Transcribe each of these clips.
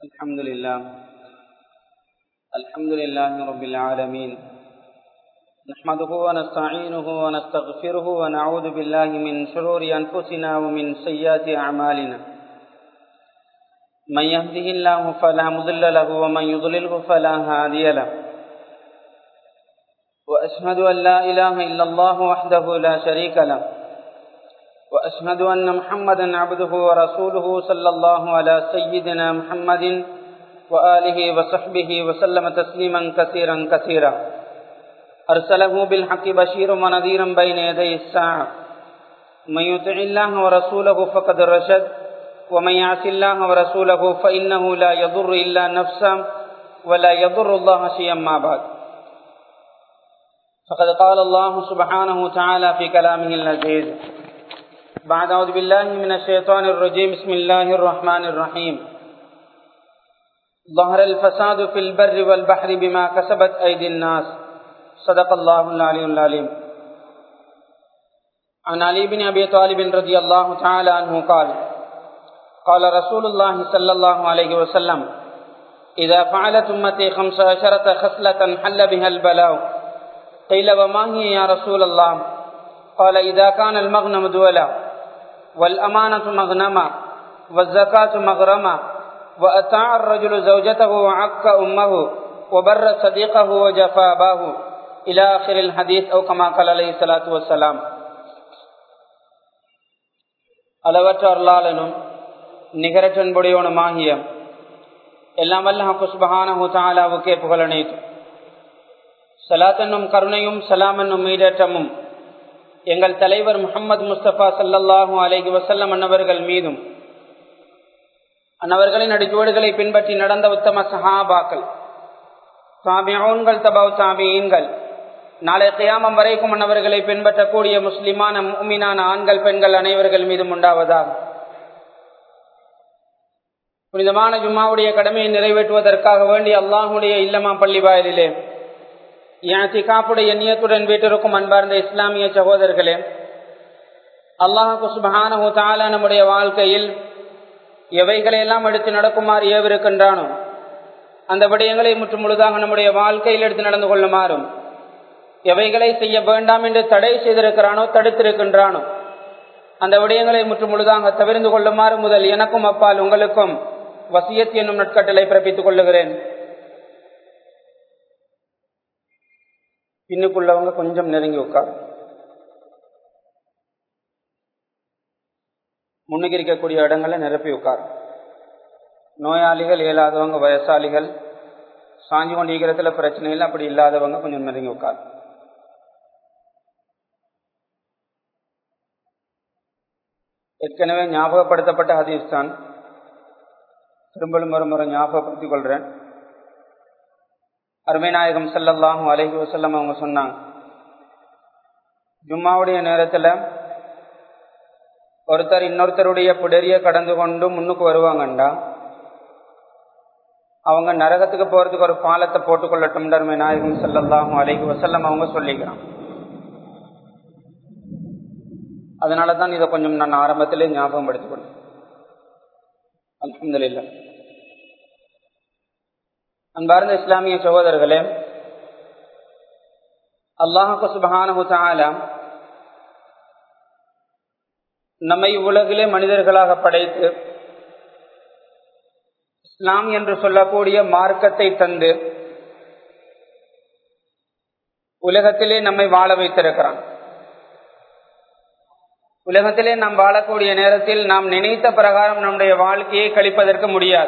الحمد لله الحمد لله رب العالمين نحمده ونستعينه ونستغفره ونعوذ بالله من شرور أنفسنا ومن سيئات أعمالنا من يهده الله فلا مضل له ومن يضلله فلا هادي له وأشهد أن لا إله إلا الله وحده لا شريك له وأشهد أن محمدا عبده ورسوله صلى الله على سيدنا محمد وآله وصحبه وسلم تسليما كثيرا كثيرا أرسله بالحق بشير ونذيرا بين يدي الساعة من يطع الله ورسوله فقد رشد ومن يعص الله ورسوله فإنه لا يضر إلا نفسه ولا يضر الله شيئا ما بعد فقد قال الله سبحانه وتعالى في كلامه العزيز بعد أعوذ بالله من الشيطان الرجيم بسم الله الرحمن الرحيم ظهر الفساد في البر والبحر بما كسبت أيدي الناس صدق الله العلي العليم عن علي بن أبي طالب رضي الله تعالى عنه قال قال رسول الله صلى الله عليه وسلم إذا فعلت أمتي خمس عشرة خصلة حل بها البلاء قيل وما هي يا رسول الله قال إذا كان المغنم دولا والأمانة مغنما والزكاة مغرما وأطاع الرجل زوجته وعق أمه وبر صديقه وجفى أباه إلى آخر الحديث أو كما قال عليه الصلاة والسلام அளவற்ற அருளாளனும் நிகரற்றன்புடையவனுமாகிய எல்லாம் வல்ல குஸ்பஹானஹு தாலாவுக்கே புகழனைத்தும் சலாத்தன்னும் கருணையும் சலாமன்னும் மீடற்றமும் எங்கள் தலைவர் முகமது முஸ்தபா சல்லல்லாஹூ அலைகி வசல்லம் அன்னவர்கள் மீதும் அன்னவர்களின் அடிச்சுவடுகளை பின்பற்றி நடந்த உத்தம சஹாபாக்கள் சாபியோன்கள் தபாவ் சாபியீன்கள் நாளை கியாமம் வரைக்கும் அன்னவர்களை பின்பற்றக்கூடிய முஸ்லிமான மூமினான ஆண்கள் பெண்கள் அனைவர்கள் மீதும் உண்டாவதாக புனிதமான ஜும்மாவுடைய கடமையை நிறைவேற்றுவதற்காக வேண்டி அல்லாஹுடைய இல்லமா பள்ளி வாயிலே யாத்திகாப்புடைய நியத்துடன் வீட்டிற்கும் அன்பார்ந்த இஸ்லாமிய சகோதரர்களே அல்லாஹு சுபஹானஹு தாலா நம்முடைய வாழ்க்கையில் எவைகளை எல்லாம் எடுத்து நடக்குமாறு ஏவிருக்கின்றானோ அந்த விடயங்களை முற்று முழுதாக நம்முடைய வாழ்க்கையில் எடுத்து நடந்து கொள்ளுமாறும் எவைகளை செய்ய வேண்டாம் என்று தடை செய்திருக்கிறானோ தடுத்திருக்கின்றானோ அந்த விடயங்களை முற்று முழுதாக தவிர்ந்து கொள்ளுமாறு முதல் எனக்கும் அப்பால் உங்களுக்கும் வசியத் என்னும் நட்கட்டளை பிறப்பித்துக் கொள்ளுகிறேன் பின்னுக்குள்ளவங்க கொஞ்சம் நெருங்கி உட்கார் முன்னுக்கு இருக்கக்கூடிய இடங்களை நிரப்பி உட்கார் நோயாளிகள் இயலாதவங்க வயசாளிகள் சாஞ்சி கொண்டிருக்கிறதுல பிரச்சனை இல்லை அப்படி இல்லாதவங்க கொஞ்சம் நெருங்கி உட்கார் ஏற்கனவே ஞாபகப்படுத்தப்பட்ட ஹதீஸ் தான் திரும்பலும் ஒரு முறை ஞாபகப்படுத்திக் கொள்றேன் அருமைநாயகம் செல்லல்லாஹும் அலஹி வசல்லம் அவங்க சொன்னாங்க ஜும்மாவுடைய நேரத்தில் ஒருத்தர் இன்னொருத்தருடைய புடரிய கடந்து கொண்டு முன்னுக்கு வருவாங்கண்டா அவங்க நரகத்துக்கு போறதுக்கு ஒரு பாலத்தை போட்டுக்கொள்ளட்டும் அருமை நாயகம் செல்லல்லாஹும் அலஹி வசல்லம் அவங்க சொல்லிக்கிறான் அதனால தான் இதை கொஞ்சம் நான் ஆரம்பத்திலே ஞாபகம் படுத்திக்கொண்டேன் அலமதுல்ல அன்பார்ந்த இஸ்லாமிய சகோதரர்களே அல்லாஹு சுபஹானு தாலா நம்மை உலகிலே மனிதர்களாக படைத்து இஸ்லாம் என்று சொல்லக்கூடிய மார்க்கத்தை தந்து உலகத்திலே நம்மை வாழ வைத்திருக்கிறான் உலகத்திலே நாம் வாழக்கூடிய நேரத்தில் நாம் நினைத்த பிரகாரம் நம்முடைய வாழ்க்கையை கழிப்பதற்கு முடியாது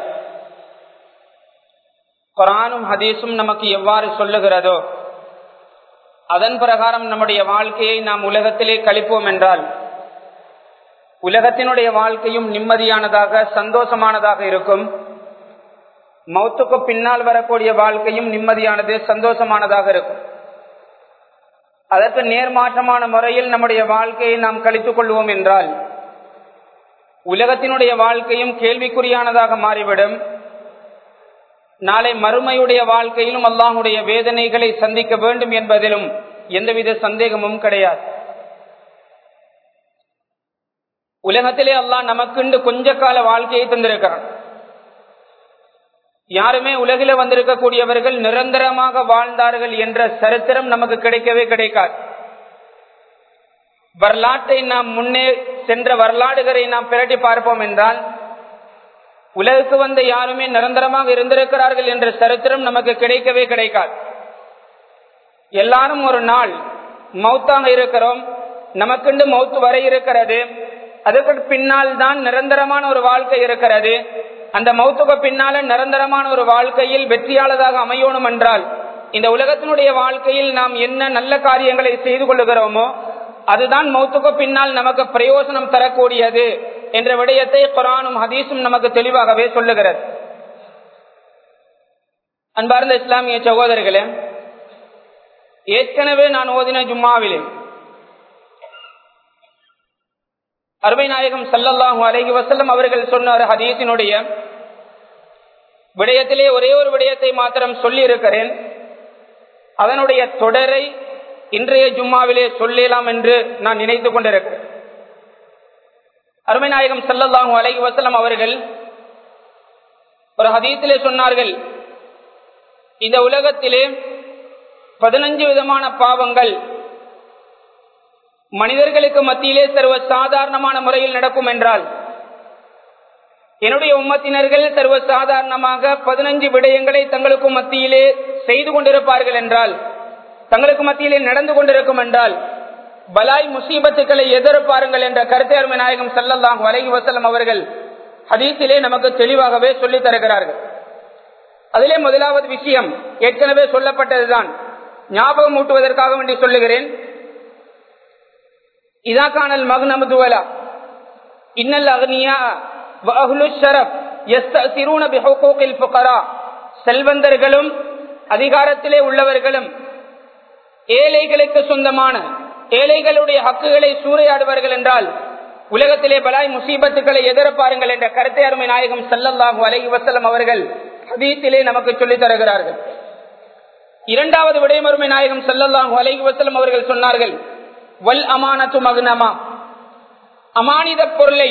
குரானும் ஹதீஸும் நமக்கு எவ்வாறு சொல்லுகிறதோ அதன் பிரகாரம் நம்முடைய வாழ்க்கையை நாம் உலகத்திலே கழிப்போம் என்றால் உலகத்தினுடைய வாழ்க்கையும் நிம்மதியானதாக சந்தோஷமானதாக இருக்கும் மௌத்துக்கு பின்னால் வரக்கூடிய வாழ்க்கையும் நிம்மதியானது சந்தோஷமானதாக இருக்கும் அதற்கு நேர்மாற்றமான முறையில் நம்முடைய வாழ்க்கையை நாம் கழித்துக் கொள்வோம் என்றால் உலகத்தினுடைய வாழ்க்கையும் கேள்விக்குறியானதாக மாறிவிடும் நாளை மறுமையுடைய வாழ்க்கையிலும் அல்லாஹுடைய வேதனைகளை சந்திக்க வேண்டும் என்பதிலும் எந்தவித சந்தேகமும் கிடையாது உலகத்திலே அல்லாஹ் நமக்குண்டு கொஞ்ச கால வாழ்க்கையை தந்திருக்கிறான் யாருமே உலகில வந்திருக்கக்கூடியவர்கள் நிரந்தரமாக வாழ்ந்தார்கள் என்ற சரித்திரம் நமக்கு கிடைக்கவே கிடைக்காது வரலாற்றை நாம் முன்னே சென்ற வரலாறுகளை நாம் பிரட்டி பார்ப்போம் என்றால் உலகுக்கு வந்த யாருமே நிரந்தரமாக இருந்திருக்கிறார்கள் என்ற சரித்திரம் நமக்கு கிடைக்கவே கிடைக்காது எல்லாரும் ஒரு நாள் மௌத்தாக இருக்கிறோம் நமக்குண்டு மௌத்து வரை இருக்கிறது அதுக்கு பின்னால் தான் நிரந்தரமான ஒரு வாழ்க்கை இருக்கிறது அந்த மௌத்துக்கு பின்னால நிரந்தரமான ஒரு வாழ்க்கையில் வெற்றியாளதாக அமையணும் என்றால் இந்த உலகத்தினுடைய வாழ்க்கையில் நாம் என்ன நல்ல காரியங்களை செய்து கொள்ளுகிறோமோ அதுதான் மௌத்துக்கு பின்னால் நமக்கு பிரயோஜனம் தரக்கூடியது என்ற விடயத்தை குரானும் ஹதீஸும் நமக்கு தெளிவாகவே சொல்லுகிறது அன்பார்ந்த இஸ்லாமிய சகோதரர்களே ஏற்கனவே நான் ஓதின ஜும்மாவிலே அருமை நாயகம் சல்லல்லாஹு அலஹி வசல்லம் அவர்கள் சொன்ன ஒரு ஹதீஸினுடைய விடயத்திலே ஒரே ஒரு விடயத்தை மாத்திரம் சொல்லி இருக்கிறேன் அதனுடைய தொடரை இன்றைய ஜும்மாவிலே சொல்லலாம் என்று நான் நினைத்துக் கொண்டிருக்கிறேன் அருமை நாயகம் சல்லல்லாஹு அலஹி வசல்லம் அவர்கள் ஒரு ஹதீஸிலே சொன்னார்கள் இந்த உலகத்திலே பதினஞ்சு விதமான பாவங்கள் மனிதர்களுக்கு மத்தியிலே சர்வ சாதாரணமான முறையில் நடக்கும் என்றால் என்னுடைய உம்மத்தினர்கள் சர்வ சாதாரணமாக பதினஞ்சு விடயங்களை தங்களுக்கு மத்தியிலே செய்து கொண்டிருப்பார்கள் என்றால் தங்களுக்கு மத்தியிலே நடந்து கொண்டிருக்கும் என்றால் பலாய் முசீபத்துக்களை எதிர்ப்பாருங்கள் என்ற கருத்தை அருமை நாயகம் சல்லல்லாஹ் வலைகி வசலம் அவர்கள் ஹதீஸிலே நமக்கு தெளிவாகவே சொல்லித் தருகிறார்கள் அதிலே முதலாவது விஷயம் ஏற்கனவே சொல்லப்பட்டதுதான் ஞாபகம் ஊட்டுவதற்காக வேண்டி சொல்லுகிறேன் இதா காணல் மக்னமுதுவலா இன்னல் அக்னியா செல்வந்தர்களும் அதிகாரத்திலே உள்ளவர்களும் ஏழைகளுக்கு சொந்தமான ஏழைகளுடைய ஹக்குகளை சூறையாடுவார்கள் என்றால் உலகத்திலே பலாய் முசீபத்துக்களை எதிர்ப்பாருங்கள் என்ற கருத்தை அருமை நாயகம் சல்லல்லாஹு அலஹி வசலம் அவர்கள் ஹதீத்திலே நமக்கு சொல்லித் தருகிறார்கள் இரண்டாவது விடயமருமை நாயகம் சல்லல்லாஹு அலஹி வசலம் அவர்கள் சொன்னார்கள் வல் அமானத்து மகுனமா அமானித பொருளை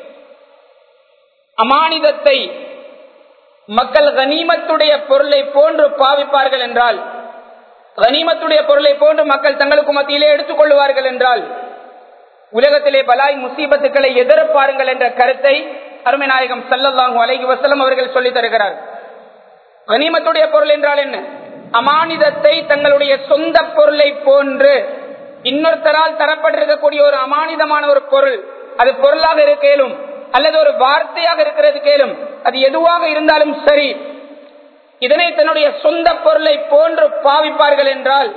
அமானிதத்தை மக்கள் கனிமத்துடைய பொருளை போன்று பாவிப்பார்கள் என்றால் கனிமத்துடைய பொருளை போன்று மக்கள் தங்களுக்கு மத்தியிலே எடுத்துக் கொள்வார்கள் என்றால் உலகத்திலே பலாய் முசீபத்துக்களை எதிர்ப்பாருங்கள் என்ற கருத்தை அருமை நாயகம் சல்லல்லாஹு அலைஹி வசலம் அவர்கள் சொல்லித் தருகிறார் கனிமத்துடைய பொருள் என்றால் என்ன அமானிதத்தை தங்களுடைய சொந்த பொருளை போன்று இன்னொருத்தரால் தரப்பட்டிருக்கக்கூடிய ஒரு அமானிதமான ஒரு பொருள் அது பொருளாக இருக்கலும் அல்லது ஒரு வார்த்தையாக இருக்கிறது கேளும் அது எதுவாக இருந்தாலும் சரி இதனை தன்னுடைய சொந்த பொருளை போன்று பாவிப்பார்கள் என்றால்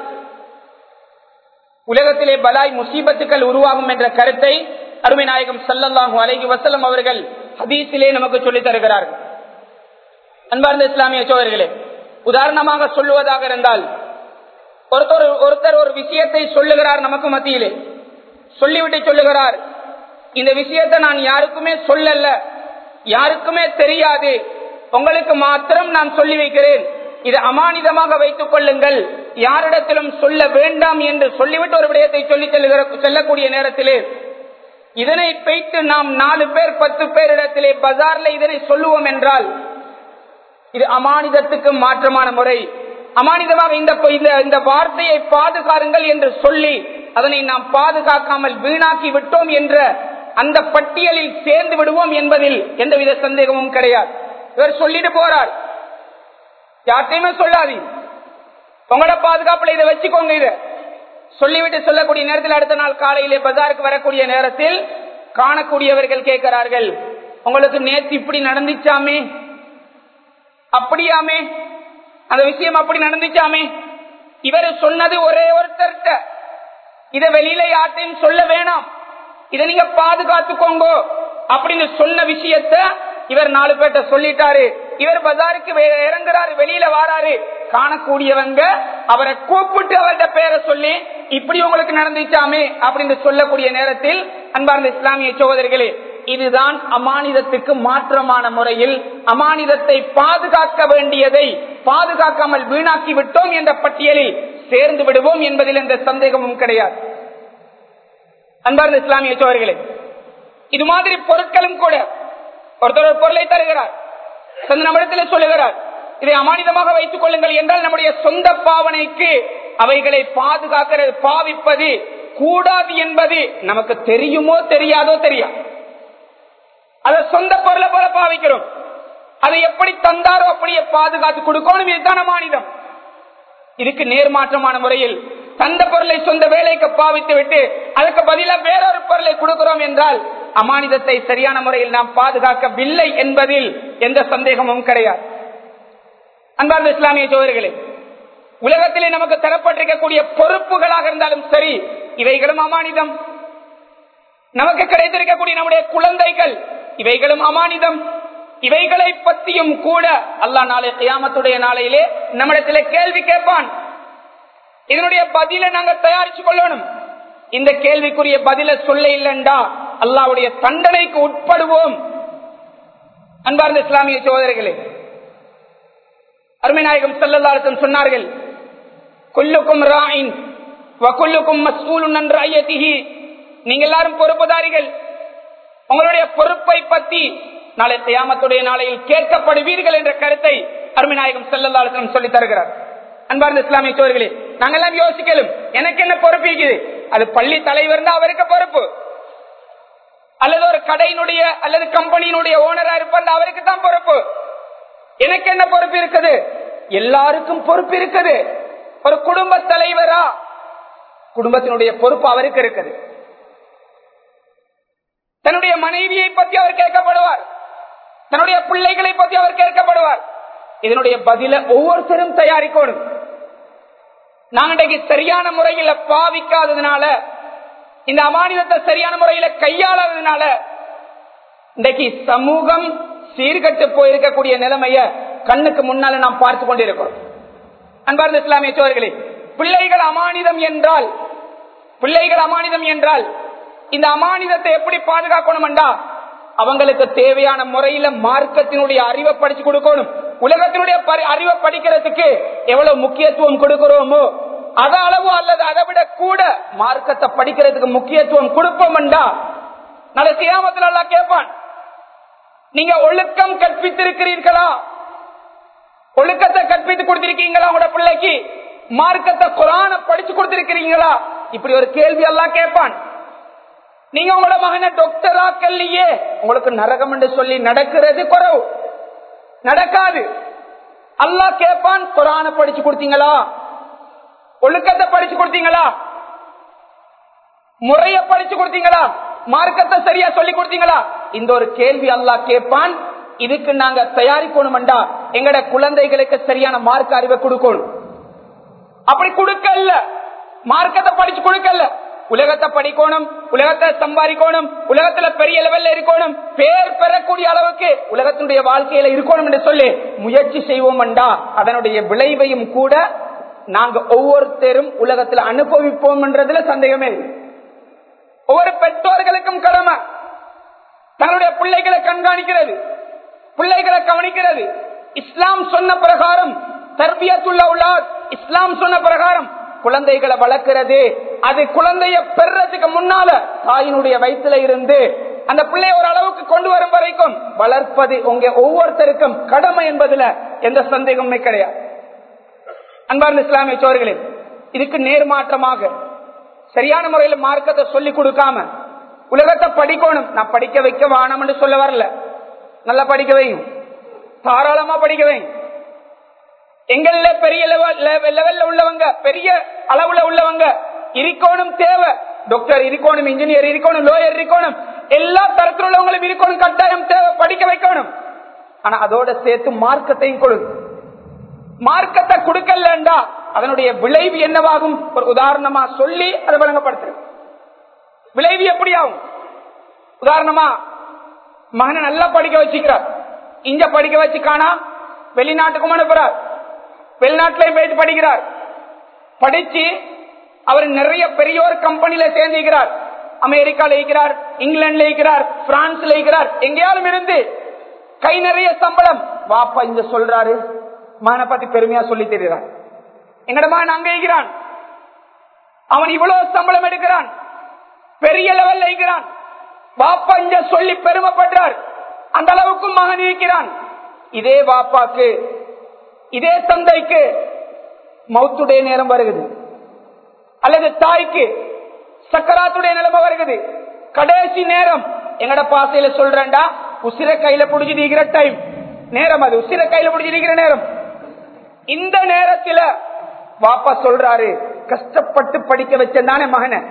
உலகத்திலே பலாய் முசீபத்துக்கள் உருவாகும் என்ற கருத்தை அருமை நாயகம் சல்லல்லாஹு அலைஹி வசல்லம் அவர்கள் ஹதீஸிலே நமக்கு சொல்லித் தருகிறார்கள் அன்பார்ந்த இஸ்லாமிய சோதர்களே உதாரணமாக சொல்லுவதாக இருந்தால் ஒருத்தர் ஒருத்தர் ஒரு விஷயத்தை சொல்லுகிறார் நமக்கு மத்தியிலே சொல்லிவிட்டு சொல்லுகிறார் இந்த விஷயத்தை நான் யாருக்குமே சொல்லல யாருக்குமே தெரியாது உங்களுக்கு மாத்திரம் நான் சொல்லி வைக்கிறேன் இது அமானிதமாக வைத்துக் கொள்ளுங்கள் யாரிடத்திலும் சொல்ல வேண்டாம் என்று சொல்லிவிட்டு ஒரு விடயத்தை சொல்லி செல்லுகிற செல்லக்கூடிய நேரத்திலே இதனை வைத்து நாம் நாலு பேர் பத்து பேரிடத்திலே பஜார்ல இதனை சொல்லுவோம் என்றால் இது அமானிதத்துக்கு மாற்றமான முறை அமானிதமாக இந்த இந்த வார்த்தையை பாதுகாருங்கள் என்று சொல்லி அதனை நாம் பாதுகாக்காமல் வீணாக்கி விட்டோம் என்ற அந்த பட்டியலில் சேர்ந்து விடுவோம் என்பதில் எந்தவித சந்தேகமும் கிடையாது இவர் சொல்லிட்டு போறார் யார்ட்டையுமே சொல்லாது உங்களோட பாதுகாப்புல இதை வச்சுக்கோங்க இதை சொல்லிவிட்டு சொல்லக்கூடிய நேரத்தில் அடுத்த நாள் காலையிலே பஜாருக்கு வரக்கூடிய நேரத்தில் காணக்கூடியவர்கள் கேட்கிறார்கள் உங்களுக்கு நேற்று இப்படி நடந்துச்சாமே அப்படியாமே அந்த விஷயம் அப்படி நடந்துச்சாமே இவர் சொன்னது ஒரே ஒருத்தர்கிட்ட இத வெளியில யார்ட்டையும் சொல்ல வேணாம் இதை நீங்க பாதுகாத்துக்கோங்க அப்படின்னு சொன்ன விஷயத்த இவர் நாலு பேர்ட்ட சொல்லிட்டாரு இவர் பஜாருக்கு இறங்குறாரு வெளியில வாராரு காணக்கூடியவங்க அவரை கூப்பிட்டு அவர்கிட்ட பேரை சொல்லி இப்படி உங்களுக்கு நடந்துச்சாமே அப்படின்னு சொல்லக்கூடிய நேரத்தில் அன்பார்ந்த இஸ்லாமிய சகோதரிகளே இதுதான் அமானிதத்துக்கு மாற்றமான முறையில் அமானிதத்தை பாதுகாக்க வேண்டியதை பாதுகாக்காமல் வீணாக்கி விட்டோம் என்ற பட்டியலில் சேர்ந்து விடுவோம் என்பதில் எந்த சந்தேகமும் கிடையாது அன்பார்ந்த இஸ்லாமிய சோழர்களே இது மாதிரி பொருட்களும் கூட ஒருத்தர் ஒரு பொருளை தருகிறார் நம்மிடத்தில் சொல்லுகிறார் இதை அமானிதமாக வைத்துக் கொள்ளுங்கள் என்றால் நம்முடைய சொந்த பாவனைக்கு அவைகளை பாதுகாக்கிறது பாவிப்பது கூடாது என்பது நமக்கு தெரியுமோ தெரியாதோ தெரியாது அதை சொந்த பொருளை போல பாவிக்கிறோம் அதை எப்படி தந்தாரோ அப்படியே பாதுகாத்து கொடுக்கணும் இதுதான் அமானிதம் இதுக்கு நேர்மாற்றமான முறையில் தந்த பொருளை சொந்த வேலைக்கு பாவித்து விட்டு அதுக்கு பதிலாக வேறொரு பொருளை கொடுக்கிறோம் என்றால் அமானிதத்தை சரியான முறையில் நாம் பாதுகாக்கவில்லை என்பதில் எந்த சந்தேகமும் கிடையாது அன்பார்ந்த இஸ்லாமிய சோதர்களே உலகத்திலே நமக்கு தரப்பட்டிருக்கக்கூடிய பொறுப்புகளாக இருந்தாலும் சரி இவைகளும் அமானிதம் நமக்கு கிடைத்திருக்கக்கூடிய நம்முடைய குழந்தைகள் இவைகளும் அமானிதம் இவைகளை பற்றியும் கூட அல்லா நாளை கியாமத்துடைய நாளையிலே நம்மிடத்திலே கேள்வி கேட்பான் இதனுடைய பதிலை நாங்க தயாரிச்சு கொள்ளணும் இந்த கேள்விக்குரிய பதில சொல்ல இல்லைண்டா அல்லாவுடைய தண்டனைக்கு உட்படுவோம் அன்பார்ந்த இஸ்லாமிய சோதரர்களே அருமைநாயகம் செல்லல்லாரசன் சொன்னார்கள் கொல்லுக்கும் ராயின் வகுல்லுக்கும் மசூலும் நன்று ஐயத்திகி நீங்க எல்லாரும் பொறுப்புதாரிகள் உங்களுடைய பொறுப்பை பற்றி நாளை தியாமத்துடைய நாளையில் கேட்கப்படுவீர்கள் என்ற கருத்தை அருமைநாயகம் செல்லல்லாரசன் சொல்லி தருகிறார் அன்பார்ந்த இஸ்லாமிய சோழர்களே நாங்கெல்லாம் யோசிக்கலும் எனக்கு என்ன பொறுப்பு இருக்குது அது பள்ளி தலைவர் தான் அவருக்கு பொறுப்பு அல்லது ஒரு கடையினுடைய அல்லது கம்பெனியினுடைய ஓனரா இருப்பார் அவருக்கு தான் பொறுப்பு எனக்கு என்ன பொறுப்பு இருக்குது எல்லாருக்கும் பொறுப்பு இருக்குது ஒரு குடும்ப தலைவரா குடும்பத்தினுடைய பொறுப்பு அவருக்கு இருக்குது தன்னுடைய மனைவியை பற்றி அவர் கேட்கப்படுவார் தன்னுடைய பிள்ளைகளை பற்றி அவர் கேட்கப்படுவார் இதனுடைய பதில ஒவ்வொருத்தரும் தயாரிக்கணும் நாங்க இன்றைக்கு சரியான முறையில பாவிக்காததுனால இந்த அமானிதத்தை சரியான முறையில கையாளாததுனால இன்றைக்கு சமூகம் சீர்கட்டு போயிருக்கக்கூடிய நிலைமைய கண்ணுக்கு முன்னால நாம் பார்த்து கொண்டிருக்கிறோம் அன்பார்ந்த இஸ்லாமிய சோழர்களே பிள்ளைகள் அமானிதம் என்றால் பிள்ளைகள் அமானிதம் என்றால் இந்த அமானிதத்தை எப்படி பாதுகாக்கணும்டா அவங்களுக்கு தேவையான முறையில மார்க்கத்தினுடைய அறிவை படிச்சு கொடுக்கணும் உலகத்தினுடைய அறிவை படிக்கிறதுக்கு எவ்வளவு முக்கியத்துவம் கொடுக்கிறோமோ அத அளவு அல்லது அதை விட கூட மார்க்கத்தை படிக்கிறதுக்கு முக்கியத்துவம் கொடுப்போம்டா நல்ல சியாமத்தில் எல்லாம் கேட்பான் நீங்க ஒழுக்கம் கற்பித்திருக்கிறீர்களா ஒழுக்கத்தை கற்பித்து கொடுத்திருக்கீங்களா உங்களோட பிள்ளைக்கு மார்க்கத்தை குரான படிச்சு கொடுத்திருக்கிறீங்களா இப்படி ஒரு கேள்வி எல்லாம் கேட்பான் நீங்க உங்களோட மகனை டாக்டரா கல்லியே உங்களுக்கு நரகம் என்று சொல்லி நடக்கிறது குறவு நடக்காது அல்லாஹ் கேட்பான் குரான படிச்சு கொடுத்தீங்களா ஒழுக்கத்தை படிச்சு கொடுத்தீங்களா முறைய படிச்சு கொடுத்தீங்களா மார்க்கத்தை சரியா சொல்லி கொடுத்தீங்களா இந்த ஒரு கேள்வி அல்லாஹ் கேட்பான் இதுக்கு நாங்க தயாரிக்கணும்டா எங்கட குழந்தைகளுக்கு சரியான மார்க்க அறிவை கொடுக்கணும் அப்படி கொடுக்கல மார்க்கத்தை படிச்சு கொடுக்கல உலகத்தை படிக்கணும் உலகத்தை சம்பாதிக்கணும் உலகத்துல பெரிய லெவல்ல இருக்கணும் பேர் பெறக்கூடிய அளவுக்கு உலகத்தினுடைய வாழ்க்கையில இருக்கணும் என்று சொல்லி முயற்சி செய்வோம்டா அதனுடைய விளைவையும் கூட நாங்க ஒவ்வொருத்தரும் உலகத்துல அனுபவிப்போம் என்றதுல சந்தேகமே இல்லை ஒவ்வொரு பெற்றோர்களுக்கும் கடமை தன்னுடைய பிள்ளைகளை கண்காணிக்கிறது பிள்ளைகளை கவனிக்கிறது இஸ்லாம் சொன்ன பிரகாரம் தர்பியத்துள்ள உள்ளார் இஸ்லாம் சொன்ன பிரகாரம் குழந்தைகளை வளர்க்கிறது அது குழந்தைய பெறதுக்கு முன்னால தாயினுடைய வயிற்றுல இருந்து அந்த பிள்ளைய ஒரு அளவுக்கு கொண்டு வரும் வரைக்கும் வளர்ப்பது உங்க ஒவ்வொருத்தருக்கும் கடமை என்பதுல எந்த சந்தேகமே கிடையாது அன்பார்ந்த இஸ்லாமிய சோர்களே இதுக்கு நேர்மாற்றமாக சரியான முறையில மார்க்கத்தை சொல்லி கொடுக்காம உலகத்தை படிக்கணும் நான் படிக்க வைக்க வானம் என்று சொல்ல வரல நல்லா படிக்க வையும் தாராளமா படிக்க வையும் எங்கள்ல பெரிய லெவல்ல உள்ளவங்க பெரிய அளவுல உள்ளவங்க இருக்கணும் தேவை டாக்டர் இருக்கணும் இன்ஜினியர் இருக்கணும் லோயர் இருக்கணும் எல்லா தரத்தில் உள்ளவங்களும் இருக்கணும் கட்டாயம் தேவை படிக்க வைக்கணும் ஆனா அதோட சேர்த்து மார்க்கத்தையும் கொடு மார்க்கத்தை கொடுக்கலண்டா அதனுடைய விளைவு என்னவாகும் ஒரு உதாரணமா சொல்லி அதை வழங்கப்படுத்து விளைவு எப்படி ஆகும் உதாரணமா மகனை நல்லா படிக்க வச்சுக்கிறார் இங்க படிக்க வச்சு காணா வெளிநாட்டுக்கும் அனுப்புறார் வெளிநாட்டிலையும் போயிட்டு படிக்கிறார் படிச்சு அவர் நிறைய பெரிய ஒரு கம்பெனியில சேர்ந்திருக்கிறார் அமெரிக்கால இருக்கிறார் இங்கிலாந்துல இருக்கிறார் பிரான்ஸ்ல இருக்கிறார் எங்கேயாலும் இருந்து கை நிறைய சம்பளம் வாப்பா இங்க சொல்றாரு மகனை பத்தி பெருமையா சொல்லி தெரிகிறார் எங்கட மகன் அங்க இருக்கிறான் அவன் இவ்வளவு சம்பளம் எடுக்கிறான் பெரிய லெவல்ல இருக்கிறான் வாப்பா இங்க சொல்லி பெருமைப்படுறார் அந்த அளவுக்கு மகன் இருக்கிறான் இதே வாப்பாக்கு இதே தந்தைக்கு மௌத்துடைய நேரம் வருகிறது அல்லது தாய்க்கு சக்கராத்துடைய நிலைமை வருகிறது கடைசி நேரம் எங்கட பாசையில சொல்றேன்டா உசிர கையில புடிச்சிருக்கிற டைம் நேரம் அது உசிர கையில புடிச்சிருக்கிற நேரம் இந்த நேரத்துல வாப்பா சொல்றாரு கஷ்டப்பட்டு படிக்க வச்சானே மகனை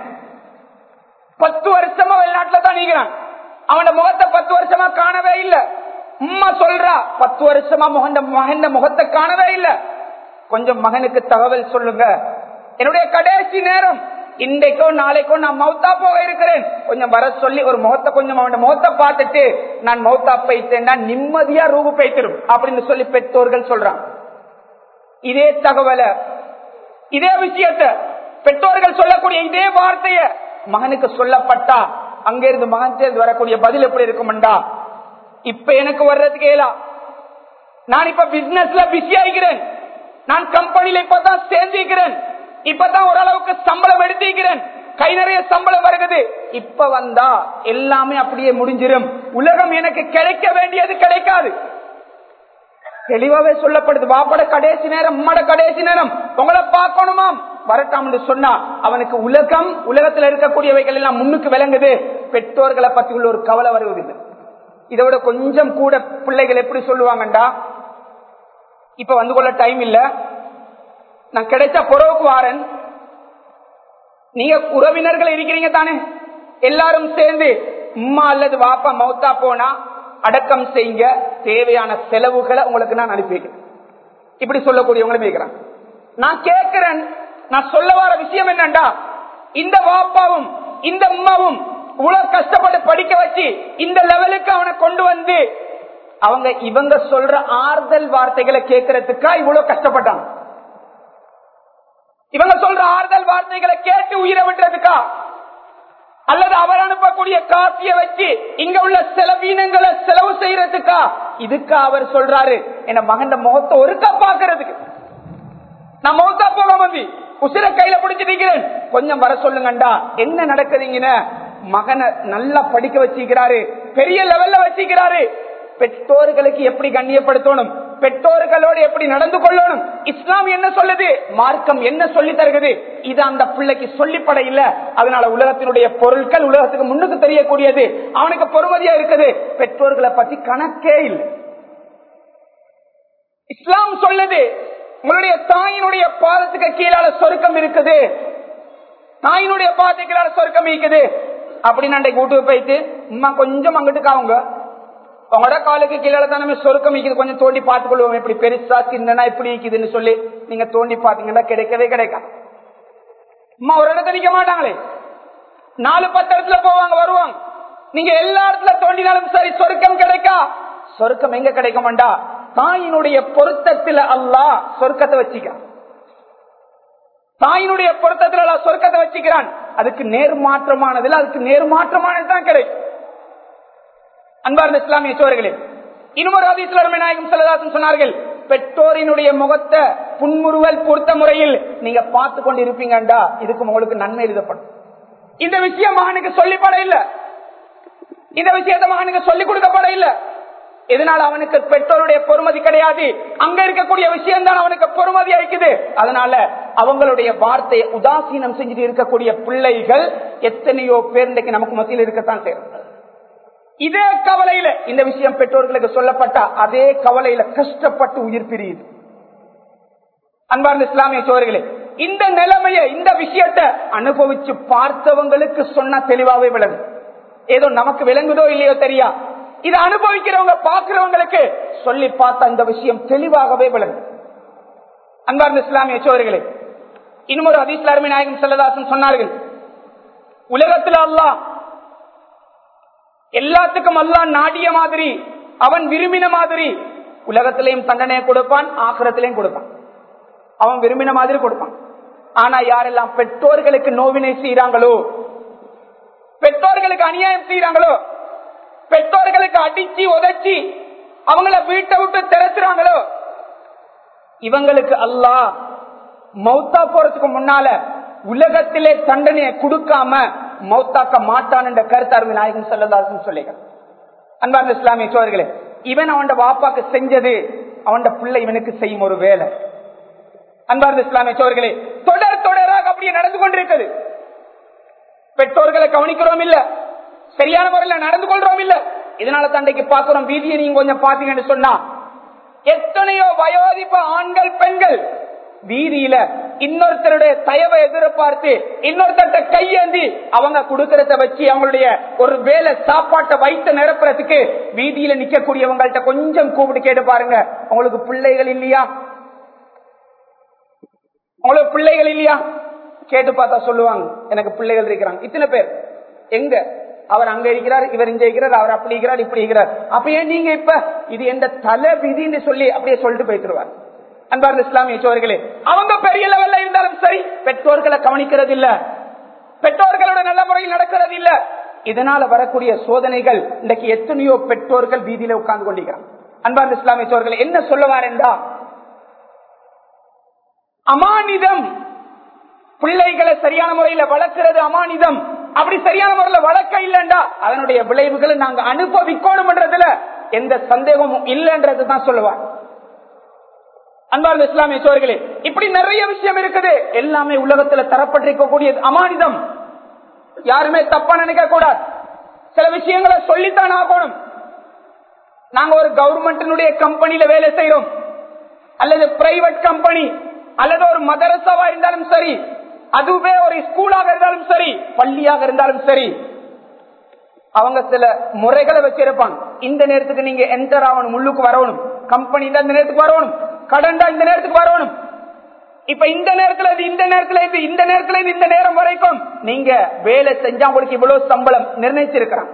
பத்து வருஷமா வெளிநாட்டுல தான் நீக்கிறான் அவன முகத்தை பத்து வருஷமா காணவே இல்ல உம்மா சொல்றா பத்து வருஷமா முகந்த மகன் முகத்தை காணவே இல்ல கொஞ்சம் மகனுக்கு தகவல் சொல்லுங்க என்னுடைய கடைசி நேரம் இன்றைக்கோ நாளைக்கோ நான் மௌத்தா போக இருக்கிறேன் கொஞ்சம் வர சொல்லி ஒரு முகத்தை கொஞ்சம் அவன் முகத்தை பார்த்துட்டு நான் மௌத்தா போயிட்டேன்னா நிம்மதியா ரூபு போய்த்திரும் அப்படின்னு சொல்லி பெற்றோர்கள் சொல்றான் இதே தகவலை இதே விஷயத்த பெற்றோர்கள் சொல்லக்கூடிய இதே வார்த்தைய மகனுக்கு சொல்லப்பட்டா அங்கிருந்து மகன் சேர்ந்து வரக்கூடிய பதில் எப்படி இருக்கும்டா இப்ப எனக்கு வர்றதுக்கு ஏலா நான் இப்ப பிசினஸ்ல பிஸி ஆகிறேன் நான் கம்பெனில இப்பதான் சேர்ந்திருக்கிறேன் இப்பதான் ஓரளவுக்கு சம்பளம் எடுத்திருக்கிறேன் கை நிறைய சம்பளம் வருகிறது இப்ப வந்தா எல்லாமே அப்படியே முடிஞ்சிடும் உலகம் எனக்கு கிடைக்க வேண்டியது கிடைக்காது தெளிவாவே சொல்லப்படுது வாப்பட கடைசி நேரம் உம்மட கடைசி நேரம் உங்களை பார்க்கணுமாம் வரட்டாம் என்று சொன்னா அவனுக்கு உலகம் உலகத்தில் இருக்கக்கூடியவைகள் எல்லாம் முன்னுக்கு விளங்குது பெற்றோர்களை பத்தி உள்ள ஒரு கவலை வருவதில்லை இதை விட கொஞ்சம் கூட பிள்ளைகள் எப்படி சொல்லுவாங்கண்டா இப்ப வந்து கொள்ள டைம் இல்ல நான் கிடைச்ச புறவுக்கு வாரன் நீங்க உறவினர்கள் இருக்கிறீங்க தானே எல்லாரும் சேர்ந்து உம்மா அல்லது வாப்பா மௌத்தா போனா அடக்கம் செய்ய தேவையான செலவுகளை உங்களுக்கு நான் அனுப்பி வைக்கிறேன் இப்படி சொல்லக்கூடியவங்களும் இருக்கிறான் நான் கேட்கிறேன் நான் சொல்ல வர விஷயம் என்னண்டா இந்த வாப்பாவும் இந்த அம்மாவும் இவ்வளவு கஷ்டப்பட்டு படிக்க வச்சு இந்த லெவலுக்கு அவனை கொண்டு வந்து அவங்க இவங்க சொல்ற ஆறுதல் வார்த்தைகளை கேட்கறதுக்கா இவ்வளவு கஷ்டப்பட்டான் இவங்க சொல்ற ஆறுதல் வார்த்தைகளை கேட்டு உயிரை விட்டுறதுக்கா அல்லது அவர் அனுப்பக்கூடிய காசிய வச்சு இங்க உள்ள செலவீனங்களை செலவு செய்யறதுக்கா இதுக்கு அவர் சொல்றாரு என்ன மகன் முகத்தை ஒருக்கா பாக்குறதுக்கு நான் முகத்தா போக வந்து உசிர கையில பிடிச்சிருக்கிறேன் கொஞ்சம் வர சொல்லுங்கண்டா என்ன நடக்குதுங்கன்னு மகனை நல்லா படிக்க வச்சிருக்கிறாரு பெரிய லெவல்ல வச்சிருக்கிறாரு பெற்றோர்களுக்கு எப்படி கண்ணியப்படுத்தணும் பெற்றோர்களோடு எப்படி நடந்து கொள்ளணும் இஸ்லாம் என்ன சொல்லுது மார்க்கம் என்ன சொல்லி தருகிறது இது அந்த பிள்ளைக்கு சொல்லிப்பட இல்ல அதனால உலகத்தினுடைய பொருட்கள் உலகத்துக்கு முன்னுக்கு தெரியக்கூடியது அவனுக்கு பொறுமதியா இருக்குது பெற்றோர்களை பத்தி கணக்கே இல்லை இஸ்லாம் சொல்லுது உங்களுடைய தாயினுடைய பாதத்துக்கு கீழால சொருக்கம் இருக்குது தாயினுடைய பாதத்துக்கு கீழால சொருக்கம் இருக்குது அப்படின்னு அன்றைக்கு வீட்டுக்கு போயிட்டு உமா கொஞ்சம் அங்கிட்டு காவுங்க உங்களோட காலுக்கு கீழே தான் நம்ம சொருக்கம் இருக்குது கொஞ்சம் தோண்டி பார்த்துக் கொள்வோம் எப்படி பெருசா சின்னனா எப்படி இருக்குதுன்னு சொல்லி நீங்க தோண்டி பாத்தீங்கன்னா கிடைக்கவே கிடைக்காது அம்மா ஒரு இடத்துல நிக்க மாட்டாங்களே நாலு பத்து இடத்துல போவாங்க வருவாங்க நீங்க எல்லா இடத்துல தோண்டினாலும் சரி சொருக்கம் கிடைக்கா சொருக்கம் எங்க கிடைக்க மாட்டா தாயினுடைய பொருத்தத்துல அல்லா சொர்க்கத்தை வச்சுக்க தாயினுடைய பொருத்தத்துல அல்லா சொர்க்கத்தை வச்சுக்கிறான் அதுக்கு நேர்மாற்றமானதுல அதுக்கு நேர்மாற்றமானது தான் கிடைக்கும் அன்பார்ந்த இஸ்லாமிய சோர்களே இன்னொரு அதிசல நாயகம் செல்லதாசன் சொன்னார்கள் பெற்றோரினுடைய முகத்தை புன்முறுவல் பொறுத்த முறையில் நீங்க பார்த்து கொண்டு இருப்பீங்கண்டா இதுக்கு உங்களுக்கு நன்மை எழுதப்படும் இந்த விஷயம் மகனுக்கு சொல்லிப்பட இல்ல இந்த விஷயத்த மகனுக்கு சொல்லிக் கொடுக்கப்பட இல்ல இதனால் அவனுக்கு பெற்றோருடைய பொறுமதி கிடையாது அங்க இருக்கக்கூடிய விஷயம் தான் அவனுக்கு பொறுமதி அளிக்குது அதனால அவங்களுடைய வார்த்தையை உதாசீனம் செஞ்சுட்டு இருக்கக்கூடிய பிள்ளைகள் எத்தனையோ பேர் இன்றைக்கு நமக்கு மத்தியில் இருக்கத்தான் செய்யும் இதே கவலையில இந்த விஷயம் பெற்றோர்களுக்கு சொல்லப்பட்ட அதே கவலையில கஷ்டப்பட்டு உயிர் பிரியுது அன்பார்ந்த இஸ்லாமிய சோழர்களே இந்த நிலைமைய இந்த விஷயத்தை அனுபவிச்சு பார்த்தவங்களுக்கு சொன்ன தெளிவாவே விளங்கும் ஏதோ நமக்கு விளங்குதோ இல்லையோ தெரியா இதை அனுபவிக்கிறவங்க பார்க்கிறவங்களுக்கு சொல்லி பார்த்த இந்த விஷயம் தெளிவாகவே விளங்கும் அன்பார்ந்த இஸ்லாமிய சோழர்களே இன்னும் ஒரு அதிஸ்லாமி நாயகம் செல்லதாசன் சொன்னார்கள் உலகத்தில் அல்லாஹ் எல்லாத்துக்கும் அல்லா நாடிய மாதிரி அவன் விரும்பின மாதிரி உலகத்திலையும் தண்டனையை கொடுப்பான் ஆக்கிரத்திலையும் கொடுப்பான் அவன் விரும்பின மாதிரி கொடுப்பான் ஆனா யாரெல்லாம் பெற்றோர்களுக்கு நோவினை செய்யறாங்களோ பெற்றோர்களுக்கு அநியாயம் செய்யறாங்களோ பெற்றோர்களுக்கு அடிச்சு உதச்சி அவங்கள வீட்டை விட்டு திறத்துறாங்களோ இவங்களுக்கு அல்லாஹ் மௌத்தா போறதுக்கு முன்னால உலகத்திலே தண்டனையை கொடுக்காம மௌத்தாக்க மாட்டான் என்ற கருத்தார்மை நாயகம் செல்லதாசன் சொல்லுங்க அன்பார்ந்த இஸ்லாமிய சோழர்களே இவன் அவன் வாப்பாக்கு செஞ்சது அவன் பிள்ளை இவனுக்கு செய்யும் ஒரு வேலை அன்பார்ந்த இஸ்லாமிய சோர்களே தொடர் தொடராக அப்படியே நடந்து கொண்டிருக்கிறது பெற்றோர்களை கவனிக்கிறோம் இல்ல சரியான முறையில் நடந்து கொள்றோம் இல்ல இதனால தண்டைக்கு பாக்குறோம் வீதியை நீங்க கொஞ்சம் பாத்தீங்கன்னு சொன்னா எத்தனையோ வயோதிப்ப ஆண்கள் பெண்கள் வீதியில இன்னொருத்தருடைய தயவை எதிர்பார்த்து இன்னொருத்தர்கிட்ட கையேந்தி அவங்க கொடுக்கறத வச்சு அவங்களுடைய ஒரு வேலை சாப்பாட்டை வைத்து நிரப்புறதுக்கு வீதியில நிக்கக்கூடியவங்கள்ட்ட கொஞ்சம் கூப்பிட்டு கேட்டு பாருங்க உங்களுக்கு பிள்ளைகள் இல்லையா உங்களுக்கு பிள்ளைகள் இல்லையா கேட்டு பார்த்தா சொல்லுவாங்க எனக்கு பிள்ளைகள் இருக்கிறாங்க இத்தனை பேர் எங்க அவர் அங்க இருக்கிறார் இவர் இங்க இருக்கிறார் அவர் அப்படி இருக்கிறார் இப்படி இருக்கிறார் அப்ப ஏன் நீங்க இப்ப இது எந்த தலை விதின்னு சொல்லி அப்படியே சொல்லிட்டு போயிட்டுருவார் அன்பார்ந்த இஸ்லாமிய சோர்களே அவங்க பெரிய லெவல்ல இருந்தாலும் சரி பெற்றோர்களை கவனிக்கிறது இல்ல பெற்றோர்களோட நல்ல முறையில் நடக்கிறது இல்ல இதனால வரக்கூடிய சோதனைகள் இன்றைக்கு எத்தனையோ பெற்றோர்கள் வீதியில உட்கார்ந்து கொண்டிருக்கிறான் அன்பார்ந்த இஸ்லாமிய சோர்களே என்ன சொல்லுவார் என்றா அமானிதம் பிள்ளைகளை சரியான முறையில வளர்க்கிறது அமானிதம் அப்படி சரியான முறையில வளர்க்க இல்லைண்டா அதனுடைய விளைவுகளை நாங்க அனுபவிக்கணும்ன்றதுல எந்த சந்தேகமும் இல்லைன்றதுதான் சொல்லுவார் அன்பார்ந்த இஸ்லாமிய சோர்களே இப்படி நிறைய விஷயம் இருக்குது எல்லாமே உலகத்துல தரப்பட்டிருக்கக்கூடிய அமானிதம் யாருமே தப்பா நினைக்க கூடாது சில விஷயங்களை சொல்லித்தான் ஆகணும் நாங்க ஒரு கவர்மெண்டினுடைய கம்பெனியில வேலை செய்யறோம் அல்லது பிரைவேட் கம்பெனி அல்லது ஒரு மதரசாவா இருந்தாலும் சரி அதுவே ஒரு ஸ்கூலாக இருந்தாலும் சரி பள்ளியாக இருந்தாலும் சரி அவங்க சில முறைகளை வச்சிருப்பாங்க இந்த நேரத்துக்கு நீங்க என்டர் ஆகணும் உள்ளுக்கு வரணும் கம்பெனி இந்த நேரத்துக்கு வரணும் கடன்டா இந்த நேரத்துக்கு வரணும் இப்ப இந்த நேரத்துல இருந்து இந்த நேரத்துல இருந்து இந்த நேரத்துல இருந்து இந்த நேரம் வரைக்கும் நீங்க வேலை செஞ்சா உங்களுக்கு இவ்வளவு சம்பளம் நிர்ணயிச்சிருக்கிறான்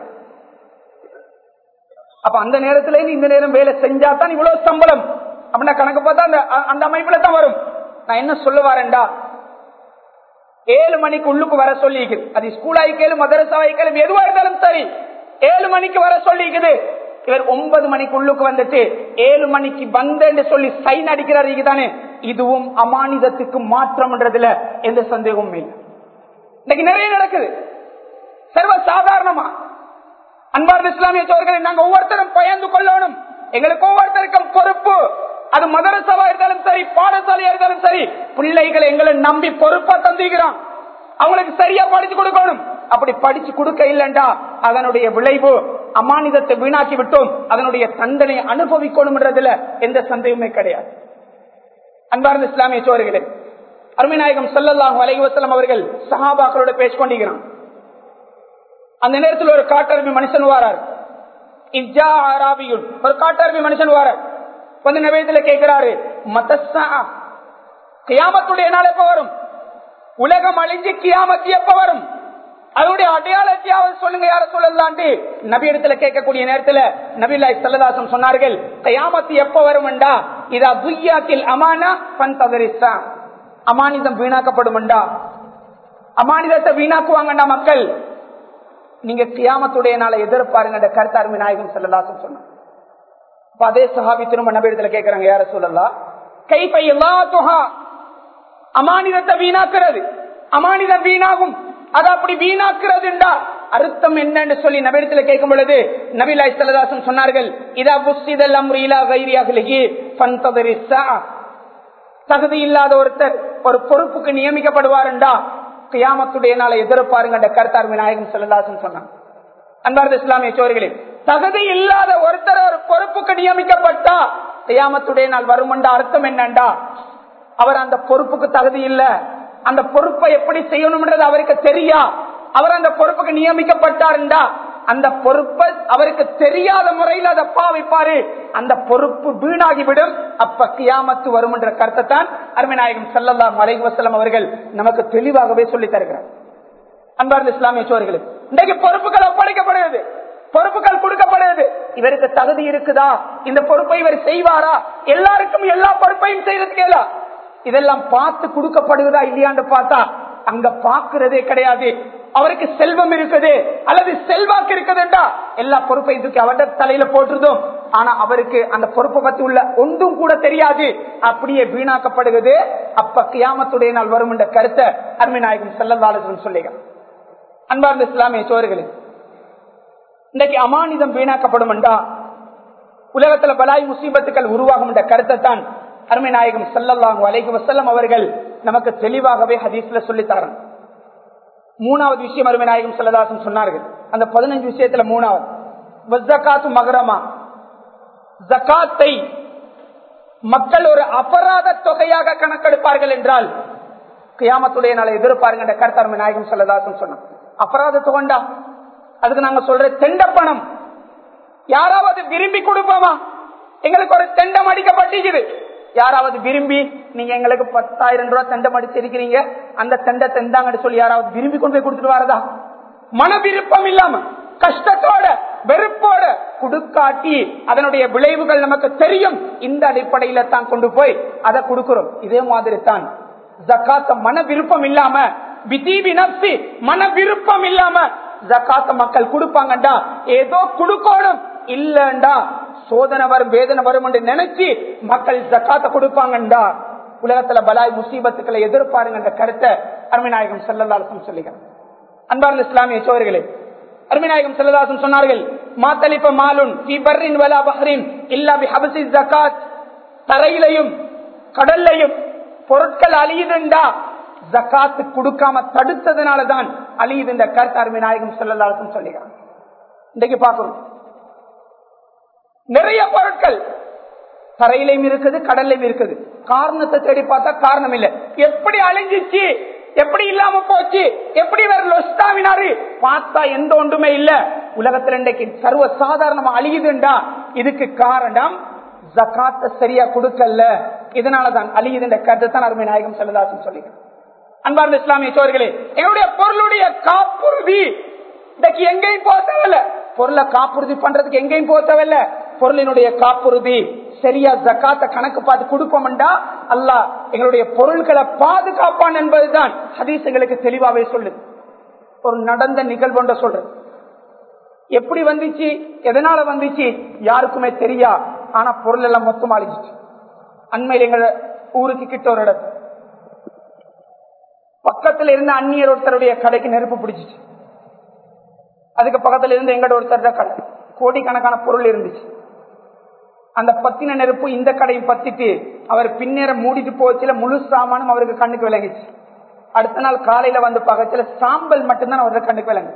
அப்ப அந்த நேரத்துல இருந்து இந்த நேரம் வேலை செஞ்சா தான் இவ்வளவு சம்பளம் அப்படின்னா கணக்கு பார்த்தா அந்த அந்த அமைப்புல தான் வரும் நான் என்ன சொல்ல வரேன்டா ஏழு மணிக்கு உள்ளுக்கு வர சொல்லிக்குது அது ஸ்கூல் ஆயிக்கலும் மதரசா ஆயிக்கலும் எதுவா இருந்தாலும் சரி ஏழு மணிக்கு வர சொல்லிக்குது இவர் ஒன்பது மணிக்கு உள்ளுக்கு வந்துட்டு ஏழு மணிக்கு வந்தேன்னு சொல்லி சைன் அடிக்கிறாரு தானே இதுவும் அமானிதத்துக்கு மாற்றம்ன்றதுல எந்த சந்தேகமும் இல்லை இன்னைக்கு நிறைய நடக்குது சர்வ சாதாரணமா அன்பார்ந்த இஸ்லாமிய சோழர்களை நாங்க ஒவ்வொருத்தரும் பயந்து கொள்ளணும் எங்களுக்கு ஒவ்வொருத்தருக்கும் பொறுப்பு அது மதரசவா இருந்தாலும் சரி பாடசாலையா இருந்தாலும் சரி பிள்ளைகளை எங்களை நம்பி பொறுப்பா தந்துகிறான் அவங்களுக்கு சரியா படிச்சு கொடுக்கணும் அப்படி படிச்சு கொடுக்க இல்லைண்டா அதனுடைய விளைவு அமானிதத்தை வீணாக்கி விட்டோம் அதனுடைய தண்டனை அனுபவிக்கணும்ன்றதுல எந்த சந்தேகமே கிடையாது அன்பார்ந்த இஸ்லாமிய சோழர்களே அருமைநாயகம் சல்லல்லாஹு அலைவசலம் அவர்கள் சஹாபாக்களோட பேசிக்கொண்டிருக்கிறான் அந்த நேரத்தில் ஒரு காட்டரபி மனுஷன் வாரார் இஜா ஆராபியுள் ஒரு காட்டரபி மனுஷன் வாரார் வந்து நவேதத்துல கேட்கிறாரு மதசா கியாமத்துடைய நாள் எப்ப வரும் உலகம் அழிஞ்சு கியாமத்து எப்ப வரும் அதனுடைய அடையாளத்தையாவது சொல்லுங்க யார சொல்லலான்ட்டு நபி இடத்துல கேட்கக்கூடிய நேரத்துல நபிலாய் சல்லதாசன் சொன்னார்கள் கயாமத்து எப்ப வரும்டா இதா துய்யாத்தில் அமானா பன் தகரிசா அமானிதம் வீணாக்கப்படும்டா அமானிதத்தை வீணாக்குவாங்கண்டா மக்கள் நீங்க கியாமத்துடைய நாளை எதிர்பாருங்க கருத்தாருமை நாயகம் செல்லலாசன் சொன்னாங்க அதே சஹாபி திரும்ப நபிடத்துல கேட்கிறாங்க யார சொல்லலாம் கைப்பை எல்லா துகா அமானிதத்தை வீணாக்குறது அமானிதம் வீணாகும் அது அப்படி வீணாக்குறதுண்டா அர்த்தம் என்னன்னு சொல்லி நபிடத்துல கேட்கும் பொழுது நபிலாய் சல்லதாசன் சொன்னார்கள் இதா புஸ்திதல் அம்ரிலா கைரியாகலகி பந்ததரிசா தகுதி இல்லாத ஒருத்தர் ஒரு பொறுப்புக்கு நியமிக்கப்படுவாருண்டா கியாமத்துடைய நாளை எதிர்பாருங்க கருத்தார் விநாயகம் செல்லதாசன் சொன்னாங்க அன்பார்ந்த இஸ்லாமிய சோர்களே தகுதி இல்லாத ஒருத்தர் ஒரு பொறுப்புக்கு நியமிக்கப்பட்டா கியாமத்துடைய நாள் வருமெண்டா அர்த்தம் என்னண்டா அவர் அந்த பொறுப்புக்கு தகுதி இல்ல அந்த பொறுப்பை எப்படி செய்யணும்ன்றது அவருக்கு தெரியா அவர் அந்த பொறுப்புக்கு நியமிக்கப்பட்டாருண்டா அந்த பொறுப்பை அவருக்கு தெரியாத முறையில் அதை பாவிப்பாரு அந்த பொறுப்பு வீணாகிவிடும் அப்ப கியாமத்து வரும் என்ற கருத்தை தான் அருமைநாயகம் சல்லல்லா மலை வசலம் அவர்கள் நமக்கு தெளிவாகவே சொல்லி தருகிறார் அன்பார்ந்த இஸ்லாமிய சோர்களுக்கு இன்றைக்கு பொறுப்புகள் ஒப்படைக்கப்படுகிறது பொறுப்புகள் கொடுக்கப்படுகிறது இவருக்கு தகுதி இருக்குதா இந்த பொறுப்பை இவர் செய்வாரா எல்லாருக்கும் எல்லா பொறுப்பையும் செய்யறதுக்கு இதெல்லாம் பார்த்து கொடுக்கப்படுகிறதா இல்லையான்னு பார்த்தா அங்க பாக்குறதே கிடையாது அவருக்கு செல்வம் இருக்குது அல்லது செல்வாக்கு இருக்குதுண்டா எல்லா பொறுப்பையும் தூக்கி அவருடைய தலையில போட்டுருதோம் ஆனா அவருக்கு அந்த பொறுப்பை பத்தி உள்ள ஒன்றும் கூட தெரியாது அப்படியே வீணாக்கப்படுகிறது அப்ப கியாமத்துடைய நாள் வரும் என்ற கருத்தை அருமைநாயகம் செல்லந்தாளர்கள் சொல்லுங்க அன்பார்ந்த இஸ்லாமிய சோர்களே இன்றைக்கு அமானிதம் வீணாக்கப்படும் என்றா உலகத்துல பலாய் முசீபத்துக்கள் உருவாகும் என்ற கருத்தை தான் அருமை நாயகம் சல்லல்லாஹு அலைஹி வஸல்லம் அவர்கள் நமக்கு தெளிவாகவே ஹதீஸ்ல சொல்லித்தாரன் மூணாவது விஷயம் அருமை நாயகம் சல்லதாசன் சொன்னார்கள் அந்த பதினஞ்சு விஷயத்துல மூணாவது வஸ்ஸகாத்து மகரமா ஜகாத்தை மக்கள் ஒரு அபராத தொகையாக கணக்கெடுப்பார்கள் என்றால் கியாமத்துடைய நாளை எதிர்பாருங்க என்ற கருத்து அருமை நாயகம் சல்லதாசன் சொன்னான் அபராத தொகண்டா அதுக்கு நாங்க சொல்ற தெண்ட பணம் யாராவது விரும்பி கொடுப்போமா எங்களுக்கு ஒரு தெண்டம் அடிக்கப்பட்டிருக்குது யாராவது விரும்பி நீங்க எங்களுக்கு பத்தாயிரம் ரூபாய் தண்டம் அடிச்சிருக்கிறீங்க அந்த தண்டை தெந்தாங்கன்னு சொல்லி யாராவது விரும்பி கொண்டு போய் கொடுத்துட்டு வரதா மன விருப்பம் இல்லாம கஷ்டத்தோட வெறுப்போட குடுக்காட்டி அதனுடைய விளைவுகள் நமக்கு தெரியும் இந்த அடிப்படையில தான் கொண்டு போய் அதை கொடுக்கிறோம் இதே மாதிரி தான் ஜக்காத்த மன விருப்பம் இல்லாம விதீபி நப்சி மன விருப்பம் இல்லாம ஜக்காத்த மக்கள் கொடுப்பாங்கண்டா ஏதோ கொடுக்கணும் இல்லண்டா சோதனை வரும் வேதனை வரும் என்று நினைச்சு மக்கள் ஜக்காத்த கொடுப்பாங்கண்டா உலகத்துல பலாய் முசீபத்துக்களை எதிர்பாருங்க கருத்தை அருமைநாயகம் செல்லதாசம் சொல்லுகிறேன் அன்பார்ந்த இஸ்லாமிய சோழர்களே அருமைநாயகம் செல்லதாசன் சொன்னார்கள் மாத்தளிப்ப மாலுன் பர்ரின் வலா பஹ்ரின் இல்லா பி ஹபசி ஜகாத் தரையிலையும் கடல்லையும் பொருட்கள் அழியுதுண்டா ஜக்காத்து கொடுக்காம தடுத்ததுனாலதான் அழியுது இந்த கருத்து அருமைநாயகம் செல்லதாசன் சொல்லுகிறான் இன்றைக்கு பார்க்கிறோம் நிறைய பொருட்கள் தரையிலையும் இருக்குது கடல்லையும் இருக்குது காரணத்தை தேடி பார்த்தா காரணம் இல்லை எப்படி அழிஞ்சிச்சு எப்படி இல்லாம போச்சு எப்படி வேற லொஸ்டாவினாரு பார்த்தா எந்த ஒன்றுமே இல்ல உலகத்துல இன்றைக்கு சர்வ சாதாரணமா அழியுதுண்டா இதுக்கு காரணம் ஜக்காத்த சரியா கொடுக்கல இதனாலதான் அழியுதுன்ற கருத்தை தான் அருமை நாயகம் செல்லதாசன் சொல்லிக்கிறேன் அன்பார்ந்த இஸ்லாமிய சோர்களே என்னுடைய பொருளுடைய காப்புறுதி இன்னைக்கு எங்கேயும் போக தேவையில்ல பொருளை காப்புறுதி பண்றதுக்கு எங்கேயும் போக தேவையில்ல பொருளினுடைய காப்புறுதி சரியா ஜக்காத்த கணக்கு பார்த்து கொடுப்போம்டா அல்லா எங்களுடைய பொருள்களை பாதுகாப்பான் என்பதுதான் ஹதீஸ் எங்களுக்கு தெளிவாவே சொல்லுது ஒரு நடந்த நிகழ்வுன்ற சொல்றது எப்படி வந்துச்சு எதனால வந்துச்சு யாருக்குமே தெரியா ஆனா பொருள் எல்லாம் மொத்தமா அழிஞ்சிச்சு அண்மையில் எங்க ஊருக்கு கிட்ட ஒரு இடத்து பக்கத்துல இருந்த அந்நியர் ஒருத்தருடைய கடைக்கு நெருப்பு பிடிச்சிச்சு அதுக்கு பக்கத்துல இருந்து எங்கட ஒருத்தர் கடை கோடிக்கணக்கான பொருள் இருந்துச்சு அந்த பத்தின நெருப்பு இந்த கடையும் பத்திட்டு அவர் பின்னேற மூடிட்டு போச்சுல முழு சாமானும் அவருக்கு கண்ணுக்கு விளங்கிச்சு அடுத்த நாள் காலையில வந்து பக்கத்துல சாம்பல் மட்டும்தான் அவருக்கு கண்ணுக்கு விளங்கு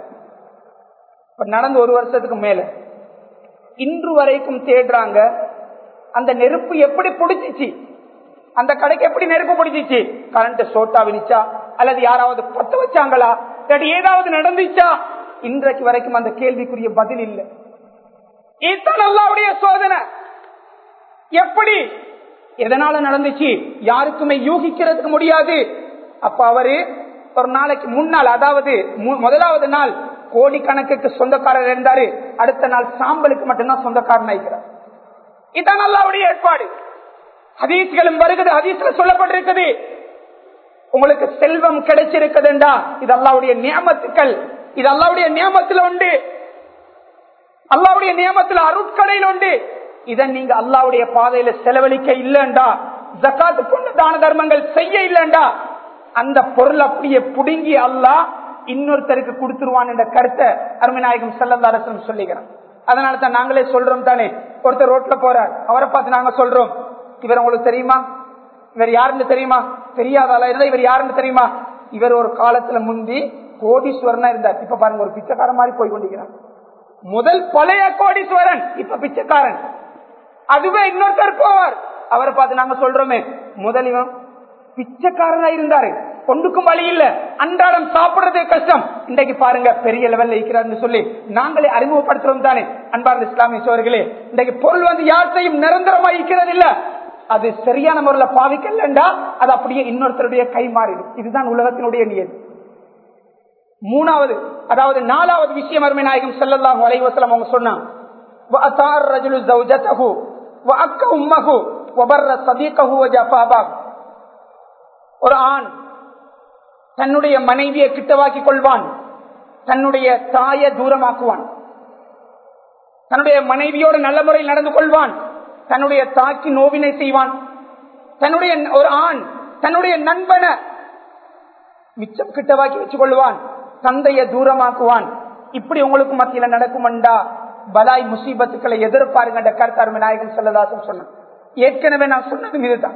நடந்து ஒரு வருஷத்துக்கு மேல இன்று வரைக்கும் தேடுறாங்க அந்த நெருப்பு எப்படி பிடிச்சிச்சு அந்த கடைக்கு எப்படி நெருப்பு பிடிச்சிச்சு கரண்ட் சோட்டா வினிச்சா அல்லது யாராவது பத்த வச்சாங்களா இல்லாட்டி ஏதாவது நடந்துச்சா இன்றைக்கு வரைக்கும் அந்த கேள்விக்குரிய பதில் இல்லை இதுதான் அல்லாவுடைய சோதனை எப்படி எதனால நடந்துச்சு யாருக்குமே யூகிக்கிறதுக்கு முடியாது அப்ப அவரு ஒரு நாளைக்கு முன்னாள் அதாவது முதலாவது நாள் கோடிக்கணக்குக்கு சொந்தக்காரர் இருந்தாரு அடுத்த நாள் சாம்பலுக்கு மட்டும்தான் சொந்தக்காரன் ஆயிக்கிறார் இதான் அல்லாவுடைய ஏற்பாடு ஹதீஸ்களும் வருகிறது ஹதீஸ்ல சொல்லப்பட்டிருக்குது உங்களுக்கு செல்வம் கிடைச்சிருக்குதுண்டா இது அல்லாவுடைய நியமத்துக்கள் இது அல்லாவுடைய நியமத்தில் உண்டு அல்லாவுடைய நியமத்தில் அருட்கடையில் உண்டு இதை நீங்க அல்லாவுடைய பாதையில செலவழிக்க இல்லண்டா ஜக்காத்து கொண்டு தான தர்மங்கள் செய்ய இல்லண்டா அந்த பொருள் அப்படியே புடுங்கி அல்லா இன்னொருத்தருக்கு கொடுத்துருவான் என்ற கருத்தை அருமைநாயகம் செல்லந்தாரசன் சொல்லிக்கிறோம் அதனால தான் நாங்களே சொல்றோம் தானே ஒருத்தர் ரோட்ல போறார் அவரை பார்த்து நாங்க சொல்றோம் இவர் உங்களுக்கு தெரியுமா இவர் யாருன்னு தெரியுமா தெரியாதால இருந்தா இவர் யாருன்னு தெரியுமா இவர் ஒரு காலத்துல முந்தி கோடீஸ்வரனா இருந்தார் இப்ப பாருங்க ஒரு பிச்சைக்காரன் மாதிரி போய் கொண்டிருக்கிறார் முதல் பழைய கோடீஸ்வரன் இப்ப பிச்சைக்காரன் அதுவே இன்னொருத்தர் போவார் அவரை பார்த்து நாங்க சொல்றோமே முதல் இவன் பிச்சைக்காரனா இருந்தாரு கொண்டுக்கும் வழி இல்ல அன்றாடம் சாப்பிடுறதே கஷ்டம் இன்றைக்கு பாருங்க பெரிய லெவல்ல இருக்கிறார்னு சொல்லி நாங்களே அறிமுகப்படுத்துறோம் தானே அன்பார்ந்த இஸ்லாமிய சோர்களே இன்றைக்கு பொருள் வந்து யார்த்தையும் நிரந்தரமா இருக்கிறது இல்ல அது சரியான முறையில பாவிக்கலண்டா அது அப்படியே இன்னொருத்தருடைய கை மாறிடும் இதுதான் உலகத்தினுடைய நியதி மூணாவது அதாவது நாலாவது விஷயம் அருமை நாயகம் செல்லல்லாம் வலைவசலம் அவங்க சொன்னாங்க ஒரு ஆண் தன்னுடைய மனைவியை கிட்டவாக்கி கொள்வான் தன்னுடைய தாயை தூரமாக்குவான் தன்னுடைய மனைவியோடு நல்ல முறையில் நடந்து கொள்வான் தன்னுடைய தாக்கி நோவினை செய்வான் தன்னுடைய ஒரு ஆண் தன்னுடைய நண்பனை மிச்சம் கிட்டவாக்கி வச்சுக் கொள்வான் தந்தைய தூரமாக்குவான் இப்படி உங்களுக்கு மத்தியில நடக்குமண்டா பலாய் முசீபத்துக்களை எதிர்பாருங்க என்ற கருத்து அருமை நாயகன் செல்லதாசன் சொன்னான் ஏற்கனவே நான் சொன்னதும் இதுதான்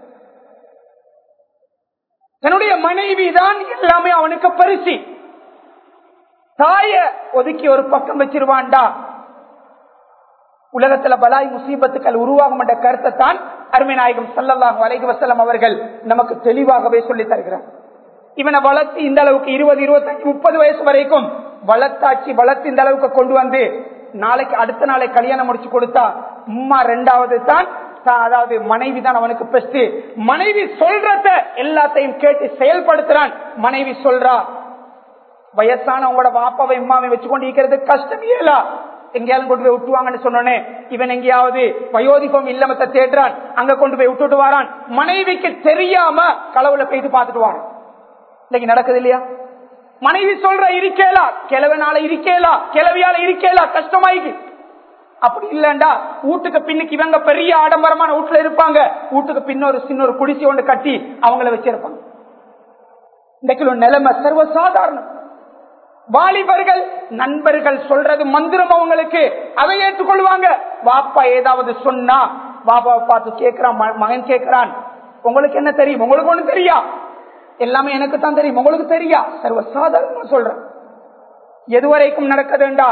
தன்னுடைய மனைவி தான் எல்லாமே அவனுக்கு பரிசு தாய ஒதுக்கி ஒரு பக்கம் வச்சிருவான்டா உலகத்துல பலாய் முசீபத்துக்கள் உருவாகும் என்ற கருத்தை தான் அருமை நாயகம் சல்லல்லாஹு அலைஹி வஸல்லம் அவர்கள் நமக்கு தெளிவாகவே சொல்லி தருகிறார் இவனை வளர்த்து இந்த அளவுக்கு இருபது இருபத்தஞ்சு முப்பது வயசு வரைக்கும் வளர்த்தாச்சு வளர்த்து இந்த அளவுக்கு கொண்டு வந்து நாளைக்கு அடுத்த நாளை கல்யாணம் முடிச்சு கொடுத்தா உம்மா ரெண்டாவது தான் தான் அதாவது மனைவி தான் அவனுக்கு பெஸ்ட் மனைவி சொல்றத எல்லாத்தையும் கேட்டு செயல்படுத்துறான் மனைவி சொல்றா வயசான உங்களோட பாப்பாவை உமாவை வச்சு கொண்டு இருக்கிறது கஷ்டம் இயலா எங்கேயாலும் கொண்டு போய் விட்டுவாங்கன்னு சொன்னோன்னே இவன் எங்கேயாவது வயோதிபம் இல்லமத்தை தேடுறான் அங்க கொண்டு போய் விட்டுட்டு வரான் மனைவிக்கு தெரியாம களவுல போயிட்டு பார்த்துட்டு வாரான் இன்னைக்கு நடக்குது இல்லையா மனைவி சொல்ற இருக்கேலா கிழவனால இருக்கேலா கிழவியால இருக்கேலா கஷ்டமாயிக்கு அப்படி இல்லண்டா வீட்டுக்கு பின்னுக்கு இவங்க பெரிய ஆடம்பரமான வீட்டுல இருப்பாங்க வீட்டுக்கு பின்னொரு சின்ன ஒரு குடிசை ஒன்று கட்டி அவங்கள வச்சிருப்பாங்க இன்னைக்கு நிலைமை சர்வசாதாரணம் வாலிபர்கள் நண்பர்கள் சொல்றது மந்திரம் அவங்களுக்கு அதை ஏற்றுக்கொள்வாங்க வாப்பா ஏதாவது சொன்னா பாபாவை பார்த்து கேட்கிறான் மகன் கேட்கிறான் உங்களுக்கு என்ன தெரியும் உங்களுக்கு ஒண்ணு தெரியா எல்லாமே எனக்கு தான் தெரியும் உங்களுக்கு தெரியா சர்வ சாதாரணமா சொல்றேன் எதுவரைக்கும் நடக்குதுண்டா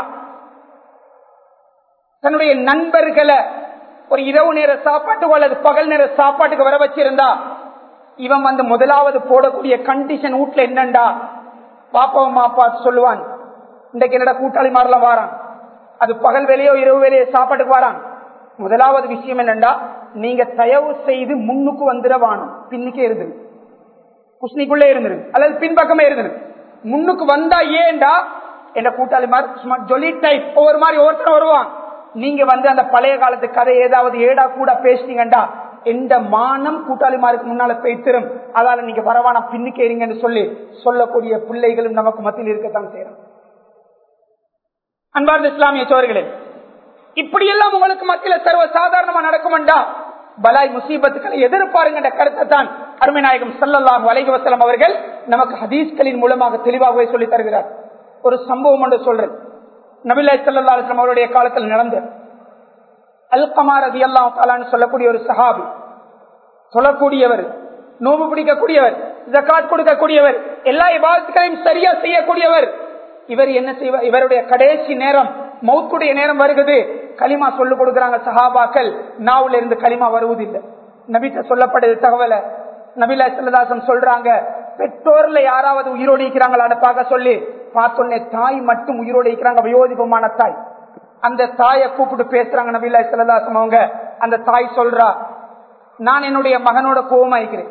தன்னுடைய நண்பர்களை ஒரு இரவு நேர சாப்பாட்டுக்கு அல்லது பகல் நேர சாப்பாட்டுக்கு வர வச்சிருந்தா இவன் வந்து முதலாவது போடக்கூடிய கண்டிஷன் வீட்டுல என்னண்டா பாப்பாவும் மாப்பா சொல்லுவான் இன்றைக்கு என்னடா கூட்டாளி மாறலாம் வாரான் அது பகல் வேலையோ இரவு வேலையோ சாப்பாட்டுக்கு வாரான் முதலாவது விஷயம் என்னண்டா நீங்க தயவு செய்து முன்னுக்கு வந்துட வாணும் பின்னுக்கே இருந்துரு குஷ்னிக்குள்ளே இருந்துரு அல்லது பின்பக்கமே இருந்துரு முன்னுக்கு வந்தா ஏண்டா என்ற கூட்டாளி மாதிரி ஜொலி டைப் ஒவ்வொரு மாதிரி ஒவ்வொருத்தர் வருவான் நீங்க வந்து அந்த பழைய காலத்து கதை ஏதாவது ஏடா கூட பேசினீங்கண்டா எந்த மானம் கூட்டாளிமாருக்கு முன்னால பேய்த்திரும் அதால நீங்க வரவான பின்னுக்கேறீங்கன்னு சொல்லி சொல்லக்கூடிய பிள்ளைகளும் நமக்கு மத்தியில் இருக்கத்தான் செய்யறோம் அன்பார்ந்த இஸ்லாமிய சோர்களே இப்படியெல்லாம் உங்களுக்கு மத்தியில சர்வ சாதாரணமா நடக்கும்டா பலாய் முசீபத்துக்களை எதிர்பாருங்க கருத்தை தான் அருமைநாயகம் சல்லல்லாஹு அலைஹி வஸல்லம் அவர்கள் நமக்கு ஹதீஸ்களின் மூலமாக தெளிவாகவே சொல்லி தருகிறார் ஒரு சம்பவம் ஒன்று சொல்றேன் நபிலாய் சல்லா அலுவலம் அவருடைய காலத்தில் நடந்த அல்கமார் அதி அல்லாம் சொல்லக்கூடிய ஒரு சஹாபி சொல்லக்கூடியவர் நோம்பு பிடிக்கக்கூடியவர் ஜக்காத் கொடுக்கக்கூடியவர் எல்லா விவாதங்களையும் சரியா செய்யக்கூடியவர் இவர் என்ன செய்வார் இவருடைய கடைசி நேரம் மௌத்துடைய நேரம் வருகிறது களிமா சொல்லு கொடுக்கிறாங்க சஹாபாக்கள் நாவுல இருந்து களிமா வருவதில்லை நபிட்ட சொல்லப்படுது தகவலை நபிலா செல்லதாசம் சொல்றாங்க பெற்றோர்ல யாராவது உயிரோடு இருக்கிறாங்களான்னு பார்க்க சொல்லி பார்த்தோன்னே தாய் மட்டும் உயிரோடு இருக்கிறாங்க வயோதிபமான தாய் அந்த தாயை கூப்பிட்டு பேசுறாங்க நபிலா செல்லதாசம் அவங்க அந்த தாய் சொல்றா நான் என்னுடைய மகனோட கோபமாயிருக்கிறேன்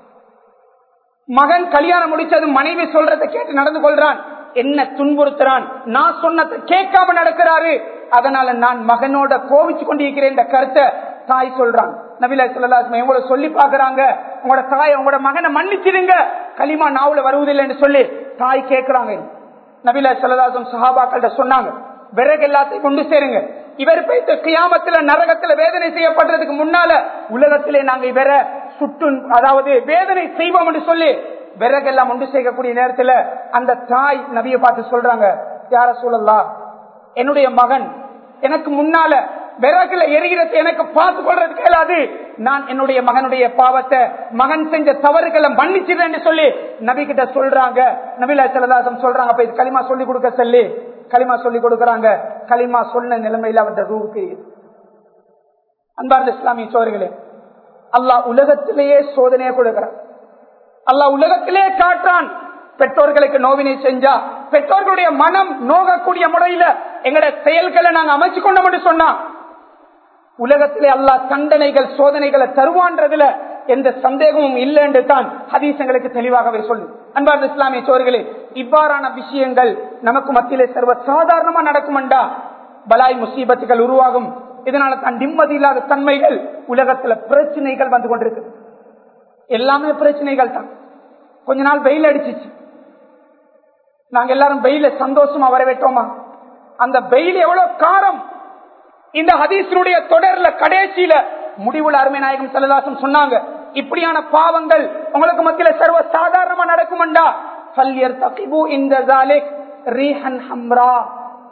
மகன் கல்யாணம் முடிச்சது மனைவி சொல்றதை கேட்டு நடந்து கொள்றான் என்ன துன்புறுத்துறான் நான் சொன்னதை கேட்காம நடக்கிறாரு அதனால நான் மகனோட கோவிச்சு கொண்டிருக்கிறேன் இந்த கருத்தை தாய் சொல்றான் நபிலா சொல்லலாசம் உங்களை சொல்லி பாக்குறாங்க உங்களோட தாய் உங்களோட மகனை மன்னிச்சிருங்க களிமா நாவல வருவதில்லைன்னு சொல்லி தாய் கேட்கிறாங்க நபிலா சொல்லலாசம் சஹாபாக்கள்கிட்ட சொன்னாங்க விறகு எல்லாத்தையும் கொண்டு சேருங்க இவர் போயிட்டு கியாமத்துல நரகத்துல வேதனை செய்யப்படுறதுக்கு முன்னால உலகத்திலே நாங்க இவரை சுட்டு அதாவது வேதனை செய்வோம் என்று சொல்லி விறகெல்லாம் ஒன்று சேர்க்கக்கூடிய நேரத்துல அந்த தாய் நபியை பார்த்து சொல்றாங்க யார சூழல்லா என்னுடைய மகன் எனக்கு முன்னால விறகுல எரிகிறது எனக்கு பார்த்து கொள்றது கேளாது நான் என்னுடைய மகனுடைய பாவத்தை மகன் செஞ்ச தவறுகளை மன்னிச்சிருந்தேன் சொல்லி நபி கிட்ட சொல்றாங்க நபிலா செல்லதாசம் சொல்றாங்க அப்ப இது களிமா சொல்லி கொடுக்க சொல்லி களிமா சொல்லி கொடுக்கறாங்க களிமா சொன்ன நிலைமையில அவருடைய ரூவுக்கு அன்பார்ந்த இஸ்லாமிய சோர்களே அல்லாஹ் உலகத்திலேயே சோதனையை கொடுக்கிறான் அல்லாஹ் உலகத்திலே காட்டான் பெற்றோர்களுக்கு நோவினை செஞ்சா பெற்றோர்களுடைய மனம் நோகக்கூடிய முறையில எங்கட செயல்களை நாங்க அமைச்சு கொண்டோம் என்று சொன்னா உலகத்திலே அல்லா தண்டனைகள் சோதனைகளை தருவான்றதுல எந்த சந்தேகமும் இல்லை என்று தான் ஹதீசங்களுக்கு தெளிவாகவே சொல்லு அன்பார்ந்த இஸ்லாமிய சோர்களே இவ்வாறான விஷயங்கள் நமக்கு மத்தியிலே சர்வ சாதாரணமா நடக்கும்டா பலாய் முசீபத்துகள் உருவாகும் இதனால தான் நிம்மதி இல்லாத தன்மைகள் உலகத்துல பிரச்சனைகள் வந்து கொண்டிருக்கு எல்லாமே பிரச்சனைகள் தான் கொஞ்ச நாள் வெயில் அடிச்சிச்சு நாங்க எல்லாரும் வெயில சந்தோஷமா வரவேற்றோமா அந்த வெயில் எவ்வளவு காரம் இந்த ஹதீசனுடைய தொடர்ல கடைசியில முடிவுல அருமை நாயகம் செல்லதாசம் சொன்னாங்க இப்படியான பாவங்கள் உங்களுக்கு மத்தியில சர்வ சாதாரணமா நடக்கும்டா இந்த ரீஹன் ஹம்ரா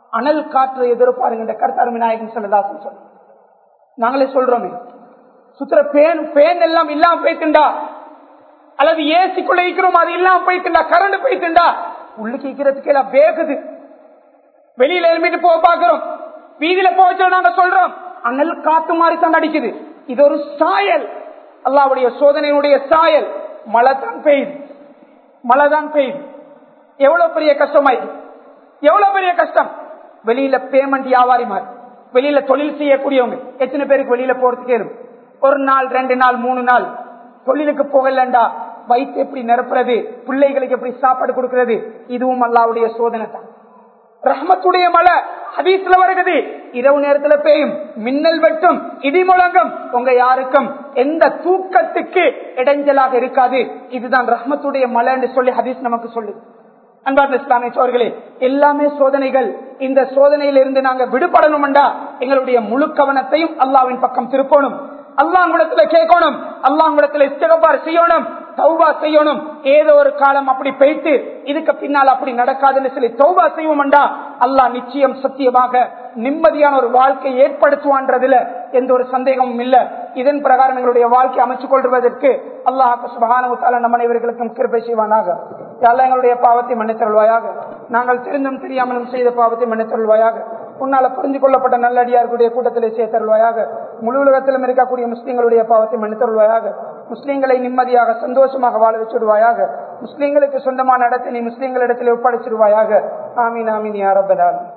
அனல் காற்றை எதிர்பாருங்க இந்த கர்த்தார் விநாயகன் சொல்லதாசன் சொல்ல நாங்களே சொல்றோமே சுத்திர பேன் பேன் எல்லாம் இல்லாம போய்த்துண்டா அல்லது ஏசிக்குள்ள இருக்கிறோம் அது இல்லாம போய்த்துண்டா கரண்ட் போய்த்துண்டா உள்ளுக்கு இருக்கிறதுக்கு எல்லாம் வேகுது வெளியில எழுமிட்டு போக பாக்குறோம் வீதியில போக நாங்க சொல்றோம் அனல் காத்து மாதிரி தான் அடிக்குது இது ஒரு சாயல் அல்லாவுடைய சோதனையுடைய சாயல் மழை தான் பெய்யுது மழை தான் பெய்யுது எவ்வளவு பெரிய கஷ்டமாயிது எவ்வளவு பெரிய கஷ்டம் வெளியில பேமெண்ட் வியாபாரி மாதிரி வெளியில தொழில் செய்யக்கூடியவங்க எத்தனை பேருக்கு வெளியில போறதுக்கு ஏறும் ஒரு நாள் ரெண்டு நாள் மூணு நாள் தொழிலுக்கு போகலண்டா வயிற்று எப்படி நிரப்புறது பிள்ளைகளுக்கு எப்படி சாப்பாடு கொடுக்கிறது இதுவும் அல்லாவுடைய சோதனை தான் ரஹமத்துடைய மழை ஹதீஸ்ல வருகிறது இரவு நேரத்துல பெய்யும் மின்னல் வெட்டும் இடி முழங்கும் உங்க யாருக்கும் எந்த தூக்கத்துக்கு இடைஞ்சலாக இருக்காது இதுதான் ரஹமத்துடைய மழை என்று சொல்லி ஹதீஸ் நமக்கு சொல்லுது அன்பார்ந்த இஸ்லாமிய சோர்களே எல்லாமே சோதனைகள் இந்த சோதனையில இருந்து நாங்க விடுபடணும்டா எங்களுடைய முழு கவனத்தையும் அல்லாவின் பக்கம் திருப்பணும் அல்லாங்குடத்துல கேட்கணும் அல்லாங்குடத்துல இஸ்திகபார் செய்யணும் தௌபா செய்யணும் ஏதோ ஒரு காலம் அப்படி போயிட்டு இதுக்கு பின்னால் அப்படி நடக்காதுன்னு சொல்லி தௌபா செய்வோம்டா அல்லாஹ் நிச்சயம் சத்தியமாக நிம்மதியான ஒரு வாழ்க்கை ஏற்படுத்துவான்றதுல எந்த ஒரு சந்தேகமும் இல்ல இதன் பிரகாரம் எங்களுடைய வாழ்க்கை அமைச்சுக் கொள்வதற்கு அல்லாஹ் சுபகான நம்ம அனைவர்களுக்கும் கிருப்பை செய்வானாக எல்லாம் எங்களுடைய பாவத்தை மன்னித்தருள்வாயாக நாங்கள் தெரிந்தும் தெரியாமலும் செய்த பாவத்தை மன்னித்தருள்வாயாக உன்னால புரிந்து கொள்ளப்பட்ட நல்லடியார்களுடைய கூட்டத்திலே சேர்த்தருள்வாயாக முழு உலகத்திலும் இருக்கக்கூடிய முஸ்லீம்களுடைய பாவத்தை மன்னித்தருள்வாயாக முஸ்லீம்களை நிம்மதியாக சந்தோஷமாக வாழ வச்சுடுவாயாக முஸ்லீம்களுக்கு சொந்தமான இடத்தை நீ முஸ்லீம்களிடத்தில் ஒப்படைச்சிடுவாயாக ஆமீன் ஆமீன் யாரப்பதாலும்